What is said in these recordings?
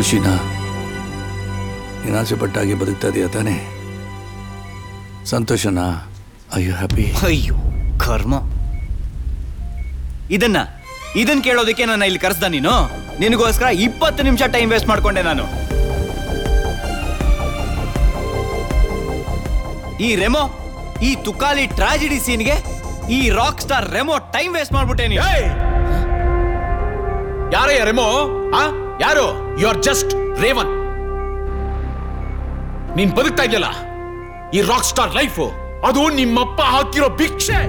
ಖುಷಿನಾ ನೀನು ಆಸೆ ಪಟ್ಟಾಗಿ ಬದುಕ್ತಾ ಇದೆಯಾ ತಾನೇ ಸಂತೋಷನಾ ಐ ಯು ಹ್ಯಾಪಿ ಅಯ್ಯೋ ಕರ್ಮ ಇದನ್ನ ಇದನ್ನ ಕೇಳೋದಕ್ಕೆ ನನ್ನ ಇಲ್ಲಿ ಕರೆಸ್ದ ನೀನು ನಿನಗೋಸ್ಕರ ಇಪ್ಪತ್ತು ನಿಮಿಷ ಟೈಮ್ ವೇಸ್ಟ್ ಮಾಡ್ಕೊಂಡೆ ನಾನು ಈ ರೆಮೋ ಈ ತುಕಾಲಿ ಟ್ರಾಜಿಡಿ ಸೀನ್ಗೆ ಈ rock star Remo time waste ಮಾಡ್ಬಿಟ್ಟೆ ನೀನು ಯಾರಯ್ಯ ರೆಮೋ ಆ ಯಾರು ಯು ಆರ್ ಜಸ್ಟ್ ರೇವನ್ ನೀನ್ ಬದುಕ್ತಾ ಇದೆಯಲ್ಲ ಈ ರಾಕ್ ಸ್ಟಾರ್ ಲೈಫ್ ಅದು ನಿಮ್ಮಪ್ಪ ಹಾಕಿರೋ ಭಿಕ್ಷೆ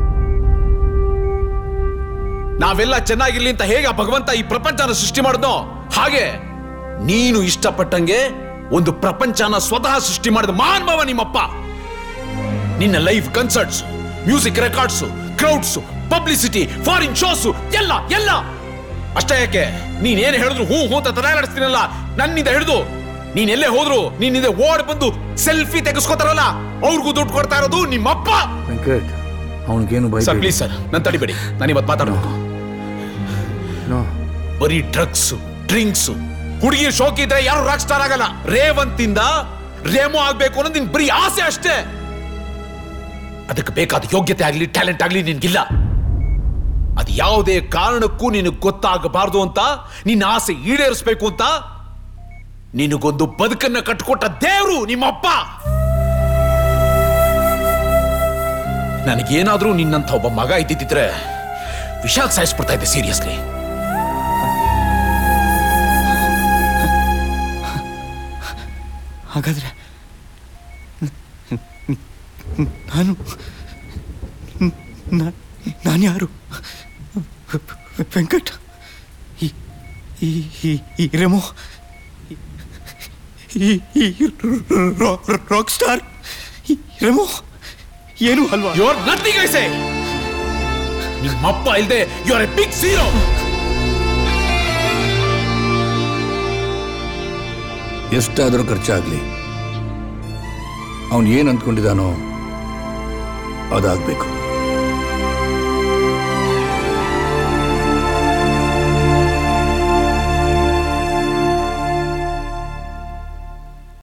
ನಾವೆಲ್ಲ ಚೆನ್ನಾಗಿರ್ಲಿ ಅಂತ ಹೇಗೆ ಆ ಭಗವಂತ ಈ ಪ್ರಪಂಚನ ಸೃಷ್ಟಿ ಮಾಡಿದ್ನೋ ಹಾಗೆ ನೀನು ಇಷ್ಟಪಟ್ಟಂಗೆ ಒಂದು ಪ್ರಪಂಚನ ಸ್ವತಃ ಸೃಷ್ಟಿ ಮಾಡಿದ ಮಹಾನುಭಾವ ನಿಮ್ಮಪ್ಪ ನಿನ್ನ live concerts music records crowds publicity foreign shows ಎಲ್ಲ ಎಲ್ಲ ಅಷ್ಟೇ ಯಾಕೆ ನೀನ್ ಏನ್ ಹೇಳಿದ್ರು ಹೂ ಹೂ ಅಂತ ತಲೆಯಾಡಿಸ್ತೀನಲ್ಲ ನನ್ನಿಂದ ಹಿಡಿದು ನೀನ್ ಎಲ್ಲೇ ಹೋದ್ರು ನೀನಿಂದ ಓಡ್ ಬಂದು ಸೆಲ್ಫಿ ತೆಗೆಸ್ಕೋತಾರಲ್ಲ ಅವ್ರಿಗೂ ದುಡ್ಡು ಕೊಡ್ತಾ ಇರೋದು ನಿಮ್ಮಪ್ಪ ವೆಂಕಟ್ ಅವನಿಗೇನು ಭಯ ಸರ್ ಪ್ಲೀಸ್ ಸರ್ ನನ್ ತಡಿಬೇಡಿ ನಾನು ಇವತ್ತು ಮಾತಾಡಬೇಕು ನೋ ಬರೀ ಡ್ರಗ್ಸ್ ಡ್ರಿಂಕ್ಸ್ ಹುಡುಗಿ ಶೋಕಿ ಇದ್ರೆ ಯಾರು ರಾಕ್ ಸ್ಟಾರ್ ಆಗಲ್ಲ ರೇವಂತಿಂದ ರೇಮೋ ಆಗ್ಬೇಕು ಅನ್ನೋದು ನಿನ್ ಬರೀ ಆಸೆ ಅಷ್ಟೇ ಅದಕ್ಕೆ ಬೇಕಾದ ಯೋಗ್ಯತೆ ಆಗ್ಲಿ ಟ್ಯಾಲೆಂಟ್ ಆಗ್ಲಿ ನಿನ್ಗಿಲ್ಲ ಅದು ಯಾವುದೇ ಕಾರಣಕ್ಕೂ ನಿನಗೆ ಗೊತ್ತಾಗಬಾರ್ದು ಅಂತ ನಿನ್ನ ಆಸೆ ಈಡೇರಿಸ್ಬೇಕು ಅಂತ ನಿನಗೊಂದು ಬದುಕನ್ನ ಕಟ್ಕೊಟ್ಟ ದೇವ್ರು ನಿಮ್ಮಪ್ಪ ನನಗೇನಾದ್ರೂ ನಿನ್ನಂತ ಒಬ್ಬ ಮಗ ಇದ್ದಿದ್ರೆ ವಿಷಾಕ್ ಸಾಯಿಸ್ಬಿಡ್ತಾ ಇದ್ದೆ ಸೀರಿಯಸ್ಲಿ ಹಾಗಾದ್ರೆ ನಾನು ನಾನು ಯಾರು ವೆಂಕಟ್ ಈ ಈ ಈ- ಈ ರೆಮೋ ಈ ಈ ರಾಕ್ ಸ್ಟಾರ್ ಈ ರೆಮೋ ಏನು ಅಲ್ವಾ you are nothing I say ನಿಮ್ಮಪ್ಪ ಇಲ್ದೆ you are a big zero ಎಷ್ಟಾದರೂ ಖರ್ಚಾಗ್ಲಿ ಅವನು ಏನು ಅಂದ್ಕೊಂಡಿದ್ದಾನೋ ಅದಾಗಬೇಕು